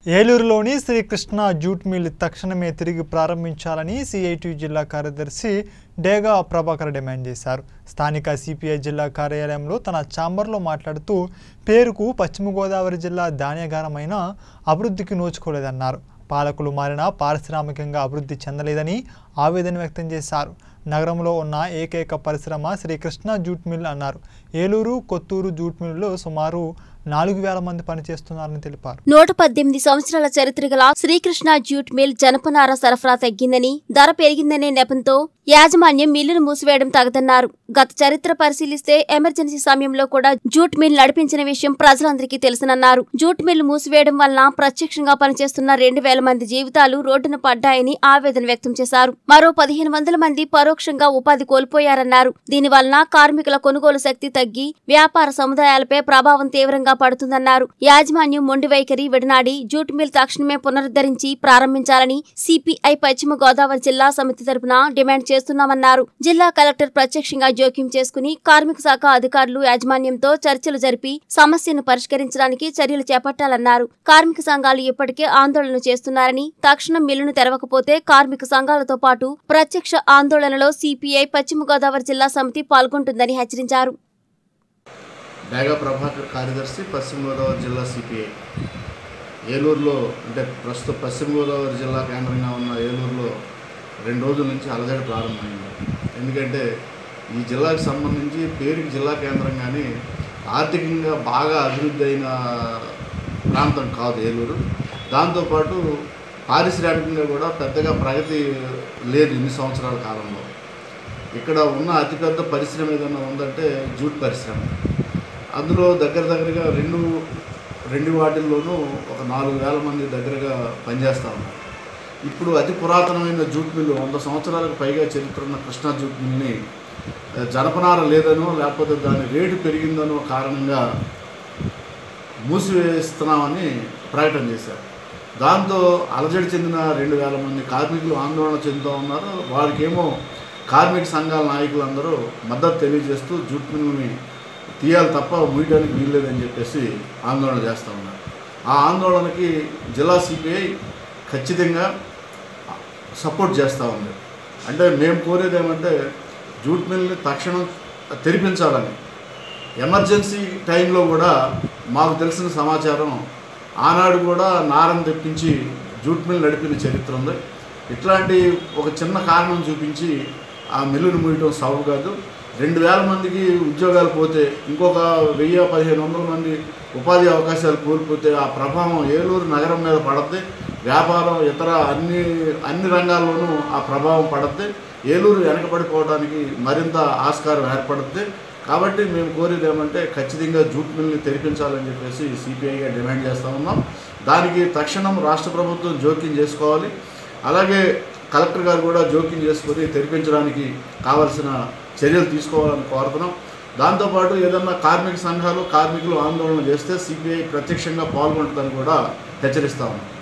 ఏలూరులోని Srikrishna jute mill తక్షణమే తిరిగి ప్రారంభించాలని సిఐటి జిల్లా కార్యదర్శి డేగా ప్రభాకర్ డిమాండ్ చేశారు స్థానిక సిపిఐ జిల్లా కార్యాలయంలో తన ఛాంబర్లో మాట్లాడుతూ పేరుకు పశ్చిమ గోదావరి జిల్లా ధాన్యాగారమైన అభివృద్ధికి నోచుకోలేదన్నారు పాలకులు మారినా పారిశ్రామికంగా అభివృద్ధి చెందలేదని ఆవేదన వ్యక్తం చేశారు నగరంలో ఉన్న ఏకైక పరిశ్రమ శ్రీకృష్ణ జూట్ మిల్ అన్నారు ఏలూరు కొత్తూరు జూట్ మిల్లులో సుమారు నాలుగు వేల మంది పనిచేస్తున్నారని తెలిపారు నూట పద్దెనిమిది సంవత్సరాల చరిత్ర గల శ్రీకృష్ణ జ్యూట్ మిల్ జనపనార సరఫరా తగ్గిందని ధర పెరిగిందనే నెపంతో యాజమాన్యం మిల్లును మూసివేయడం తగదన్నారు గత చరిత్ర పరిశీలిస్తే ఎమర్జెన్సీ సమయంలో కూడా జూట్ మిల్ నడిపించిన విషయం ప్రజలందరికీ తెలుసనన్నారు జూట్ మిల్ మూసివేయడం వలన ప్రత్యక్షంగా పనిచేస్తున్న రెండు వేల మంది జీవితాలు రోడ్డున పడ్డాయని ఆవేదన వ్యక్తం చేశారు మరో పదిహేను వందల మంది పరోక్షంగా ఉపాధి కోల్పోయారన్నారు దీని వలన కార్మికుల కొనుగోలు శక్తి తగ్గి వ్యాపార సముదాయాలపై ప్రభావం తీవ్రంగా పడుతుందన్నారు యాజమాన్యం మొండి వైఖరి విడనాడి జూట్ మిల్ తక్షణమే పునరుద్ధరించి ప్రారంభించాలని సిపిఐ పశ్చిమ గోదావరి జిల్లా సమితి తరపున డిమాండ్ చేస్తున్నామన్నారు జిల్లా కలెక్టర్ ప్రత్యక్షంగా జోక్యం చేసుకుని కార్మిక శాఖ అధికారులు యాజమాన్యంతో చర్చలు జరిపి సమస్యను పరిష్కరించడానికి చర్యలు చేపట్టాలన్నారు కార్మిక సంఘాలు ఇప్పటికే ఆందోళన చేస్తున్నారని తక్షణం మిల్లును తెరవకపోతే కార్మిక సంఘాలతో పాటు ప్రత్యక్ష ఆందోళనలో సిపిఐ పశ్చిమ గోదావరి జిల్లా సమితి పాల్గొంటుందని హెచ్చరించారు డేగా ప్రభాకర్ కార్యదర్శి పశ్చిమ గోదావరి జిల్లా సిపిఐ ఏలూరులో అంటే ప్రస్తుత పశ్చిమ గోదావరి జిల్లా కేంద్రంగా ఉన్న ఏలూరులో రెండు రోజుల నుంచి అలజడి ప్రారంభమైంది ఎందుకంటే ఈ జిల్లాకు సంబంధించి పేరుకి జిల్లా కేంద్రం కానీ ఆర్థికంగా బాగా అభివృద్ధి అయిన ప్రాంతం కాదు ఏలూరు దాంతోపాటు పారిశ్రామికంగా కూడా పెద్దగా ప్రగతి లేదు ఇన్ని సంవత్సరాల కాలంలో ఇక్కడ ఉన్న అతిపెద్ద పరిశ్రమ ఏదైనా ఉందంటే జూట్ పరిశ్రమ అందులో దగ్గర దగ్గరగా రెండు రెండు వాటిల్లోనూ ఒక నాలుగు వేల మంది దగ్గరగా పనిచేస్తూ ఉన్నారు ఇప్పుడు అతి పురాతనమైన జూట్ మిల్లు వంద సంవత్సరాలకు పైగా చరిత్ర ఉన్న కృష్ణా జూట్ మిల్ని ఆ, జనపనార లేదనో లేకపోతే దాని రేటు పెరిగిందనో కారణంగా మూసివేస్తున్నామని ప్రకటన చేశారు దాంతో అలజడి చెందిన రెండు వేల మంది కార్మికులు ఆందోళన చెందుతూ ఉన్నారు వారికేమో కార్మిక సంఘాల నాయకులందరూ మద్దతు తెలియజేస్తూ జూట్ మిల్లుని తీయాలి తప్ప ముయ్యడానికి వీల్లేదని చెప్పేసి ఆందోళన చేస్తూ ఉన్నారు ఆ ఆందోళనకి జిల్లా సిపిఐ ఖచ్చితంగా సపోర్ట్ చేస్తూ ఉంది అంటే మేము కోరేది ఏమంటే జూట్ మిల్ని తక్షణం తెరిపించాలని ఎమర్జెన్సీ టైంలో కూడా మాకు తెలిసిన సమాచారం ఆనాడు కూడా నారం తెప్పించి జూట్ మిల్ నడిపిన చరిత్ర ఉంది ఇట్లాంటి ఒక చిన్న కారణం చూపించి ఆ మిల్లును మూయటం సబబు కాదు రెండు వేల మందికి ఉద్యోగాలు పోతే ఇంకొక వెయ్యి పదిహేను వందల మంది ఉపాధి అవకాశాలు కోల్పోతే ఆ ప్రభావం ఏలూరు నగరం మీద పడద్ది వ్యాపారం ఇతర అన్ని అన్ని రంగాల్లోనూ ఆ ప్రభావం పడద్ది ఏలూరు వెనకబడిపోవడానికి మరింత ఆస్కారం ఏర్పడుద్ది కాబట్టి మేము కోరేది ఏమంటే ఖచ్చితంగా జూట్ మిల్ని తెరిపించాలని చెప్పేసి సిపిఐగా డిమాండ్ చేస్తూ ఉన్నాం దానికి తక్షణం రాష్ట్ర ప్రభుత్వం జోక్యం చేసుకోవాలి అలాగే కలెక్టర్ గారు కూడా జోక్యం చేసుకొని తెరిపించడానికి కావాల్సిన చర్యలు తీసుకోవాలని కోరుతున్నాం దాంతోపాటు ఏదన్నా కార్మిక సంఘాలు కార్మికులు ఆందోళన చేస్తే సిపిఐ ప్రత్యక్షంగా పాల్గొంటుందని కూడా హెచ్చరిస్తా ఉన్నాం